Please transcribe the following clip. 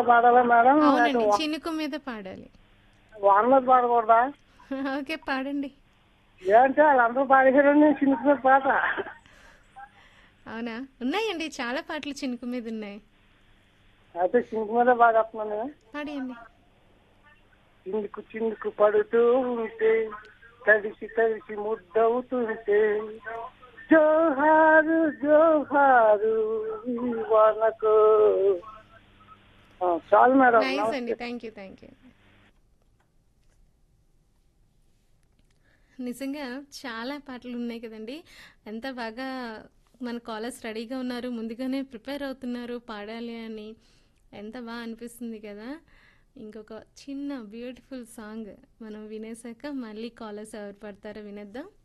పాడాలా madam అవునండి చినుకు మీద పాడాలి వాన మీద పాడకూడదా ఓకే పాడండి ఏంటంటే వాళ్ళందరూ పాడేశారండి చినుకు మీద పాట అవునా ఉన్నాయండి చాలా పాటలు చినుకు మీద ఉన్నాయి అయితే చినుకు మీద పాడేస్తున్నాను పాడేయండి చినుకు చినుకు పడుతూ ఉంటే తడిసి తడిసి ముద్దవుతుంటే జోహారు జోహారు ఈ వానకు ఆ, చాలు మేడం నైస్ అండి థ్యాంక్ యూ థ్యాంక్ యూ నిజంగా చాలా పాటలు ఉన్నాయి కదండి ఎంత బాగా మన కాలర్స్ రెడీగా ఉన్నారు ముందుగానే ప్రిపేర్ అవుతున్నారు పాడాలి అని ఎంత బాగా అనిపిస్తుంది కదా ఇంకొక చిన్న బ్యూటిఫుల్ సాంగ్ మనం వినేసాక మళ్ళీ కాలర్స్ ఎవరు పడతారో వినేద్దాం